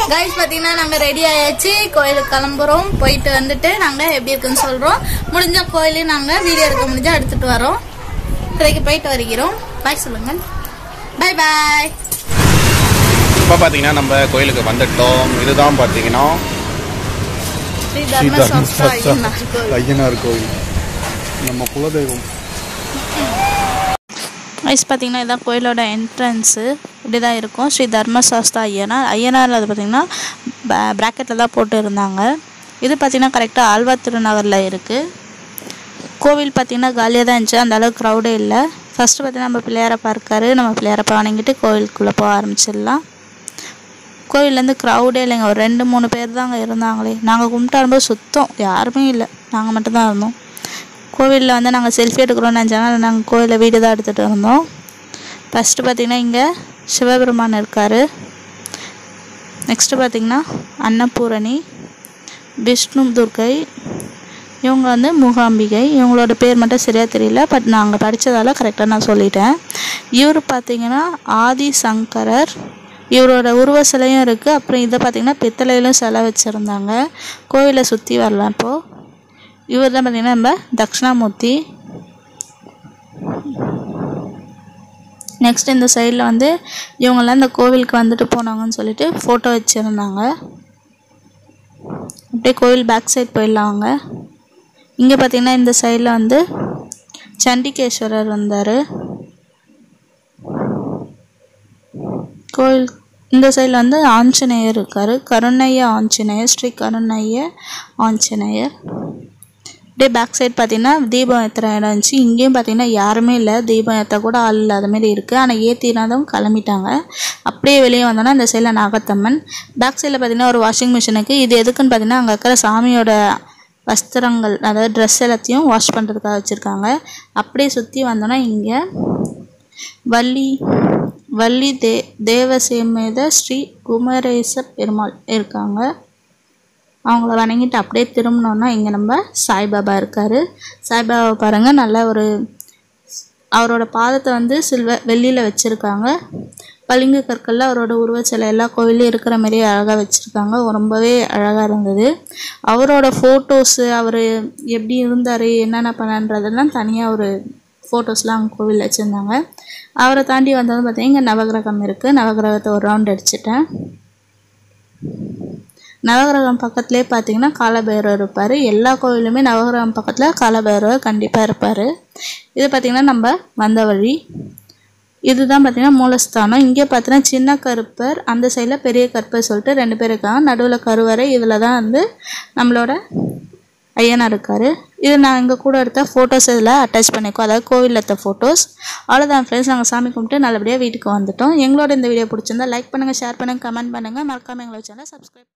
Guys பார்த்தீங்கன்னா நாங்கள் ready ஆயாச்சு கோயிலுக்கு கிளம்புறோம் போயிட்டு வந்துட்டு நாங்கள் எப்படி இருக்குன்னு சொல்கிறோம் முடிஞ்ச கோயிலையும் நாங்கள் வீடியோ எடுக்க முடிஞ்சா எடுத்துட்டு வரோம் இப்போதைக்கு போயிட்டு வருகிறோம் பாய் சொல்லுங்கள் பாய் பாய் இப்போ பார்த்தீங்கன்னா நம்ம கோயிலுக்கு வந்துட்டோம் இதுதான் பார்த்தீங்கன்னா ஸ்ரீ தர்ம சம்ஸ்தா ஐயனார் கோவில். ஐயனார் கோயில் நம்ம குலதெய்வம் கைஸ் பார்த்தீங்கன்னா இதான் கோயிலோட என்ட்ரன்ஸு இப்படி தான் இருக்கும் ஸ்ரீ தர்மசாஸ்தா ஐயனார் ஐயனார் அது பார்த்தீங்கன்னா ப்ராக்கெட்டில் தான் போட்டு இருந்தாங்க இது பார்த்தீங்கன்னா கரெக்டாக ஆழ்வா திருநகரில் இருக்குது கோவில் பார்த்தீங்கன்னா காலியாக தான் இருந்துச்சு அந்த அளவுக்கு க்ரௌடே இல்லை ஃபஸ்ட்டு பார்த்தீங்கன்னா நம்ம பிள்ளையாரப்பா இருக்காரு நம்ம பிள்ளையாரப்பா வணங்கிட்டு கோவிலுக்குள்ளே போக ஆரம்பிச்சிடலாம் கோவில்லேருந்து க்ரௌடே இல்லைங்க ஒரு ரெண்டு மூணு பேர் தாங்க இருந்தாங்களே நாங்கள் கும்பிட்டு வரும்போது சுத்தம் யாருமே இல்லை நாங்கள் மட்டும்தான் இருந்தோம் கோவிலில் வந்து நாங்கள் செல்ஃபி எடுக்கிறோம்னு நினச்சாங்க நாங்கள் கோவிலில் வீடு தான் எடுத்துகிட்டு இருந்தோம் ஃபஸ்ட்டு பார்த்திங்கன்னா இங்கே சிவபெருமான் இருக்கார் நெக்ஸ்ட்டு பார்த்திங்கன்னா அன்னபூரணி விஷ்ணு துர்க்கை இவங்க வந்து மூகாம்பிகை இவங்களோட பேர் மட்டும் சரியாக தெரியல பட் நாங்கள் படித்ததால கரெக்டாக நான் சொல்லிட்டேன் இவர் பார்த்தீங்கன்னா ஆதி சங்கரர் இவரோட உருவ சிலையும் இருக்குது அப்புறம் இதை பார்த்தீங்கன்னா பித்தளையிலும் சிலை வச்சுருந்தாங்க கோவிலை சுற்றி வரலாம் இப்போது இவர் தான் பார்த்தீங்கன்னா நம்ம தக்ஷணாமூர்த்தி நெக்ஸ்ட் இந்த சைடில் வந்து இவங்கெல்லாம் இந்த கோவிலுக்கு வந்துட்டு போனாங்கன்னு சொல்லிட்டு ஃபோட்டோ வச்சுருந்தாங்க அப்படியே கோவில் பேக் சைடு போயிடலாம் வாங்க இங்கே பார்த்தீங்கன்னா இந்த சைடில் வந்து சண்டிகேஸ்வரர் வந்தார் கோவில் இந்த சைடில் வந்து ஆஞ்சநேயர் இருக்கார் கருணைய ஆஞ்சநேயர் ஸ்ரீ கருணைய ஆஞ்சநேயர் அப்படியே பேக் சைடு பார்த்தீங்கன்னா தீபம் ஏற்றுற இடம் இருந்துச்சு இங்கேயும் பார்த்தீங்கன்னா யாருமே இல்லை தீபம் ஏற்ற கூட ஆள் இல்லாத மாதிரி இருக்குது ஆனால் ஏற்றினாதான் கிளம்பிட்டாங்க அப்படியே வெளியே வந்தோன்னா இந்த சைடில் நாகத்தம்மன் பேக் சைடில் பார்த்தீங்கன்னா ஒரு வாஷிங் மிஷினுக்கு இது எதுக்குன்னு பார்த்தீங்கன்னா அங்கே இருக்கிற சாமியோட வஸ்திரங்கள் அதாவது ட்ரெஸ் எல்லாத்தையும் வாஷ் பண்ணுறதுக்காக வச்சுருக்காங்க அப்படியே சுற்றி வந்தோன்னா இங்கே வள்ளி வள்ளி தே தேவசேமேத ஸ்ரீ குமரேச பெருமாள் இருக்காங்க அவங்கள வணங்கிட்டு அப்படியே திரும்பினோன்னா இங்கே நம்ம சாய்பாபா இருக்கார் சாய்பாபா பாருங்கள் நல்ல ஒரு அவரோட பாதத்தை வந்து சில்வர் வெள்ளியில் வச்சுருக்காங்க பளிங்கு கற்களில் அவரோட உருவச்சிலை எல்லா கோவிலையும் இருக்கிற மாதிரியே அழகாக வச்சுருக்காங்க ரொம்பவே அழகாக இருந்தது அவரோட ஃபோட்டோஸு அவர் எப்படி இருந்தார் என்னென்ன பண்ணன்றதெல்லாம் தனியாக ஒரு ஃபோட்டோஸ்லாம் அங்கே கோவிலில் வச்சுருந்தாங்க அவரை தாண்டி வந்தது பார்த்தீங்கன்னா இங்கே நவகிரகம் இருக்குது நவகிரகத்தை ஒரு ரவுண்ட் அடிச்சிட்டேன் நவகிரகம் பக்கத்துலேயே பார்த்தீங்கன்னா காலபைரவர் இருப்பார் எல்லா கோவிலுமே நவகிரகம் பக்கத்தில் காலபைரவர் கண்டிப்பாக இருப்பார் இது பார்த்திங்கன்னா நம்ம வந்த வழி இதுதான் பார்த்தீங்கன்னா மூலஸ்தானம் இங்கே பார்த்தீங்கன்னா சின்ன கருப்பர் அந்த சைடில் பெரிய கருப்பர் சொல்லிட்டு ரெண்டு பேர் இருக்காங்க நடுவில் கருவறை இதில் தான் வந்து நம்மளோட ஐயனார் இருக்கார் இது நான் எங்கள் கூட எடுத்த ஃபோட்டோஸ் இதில் அட்டாச் பண்ணிக்கோ அதாவது கோவிலில் எடுத்த ஃபோட்டோஸ் அவ்வளோதான் ஃப்ரெண்ட்ஸ் நாங்கள் சாமி கும்பிட்டு நல்லபடியாக வீட்டுக்கு வந்துட்டோம் எங்களோட இந்த வீடியோ பிடிச்சிருந்தா லைக் பண்ணுங்கள் ஷேர் பண்ணுங்கள் கமெண்ட் பண்ணுங்கள் மறக்காமல் எங்களோட சேனலை சப்ஸ்கிரைப்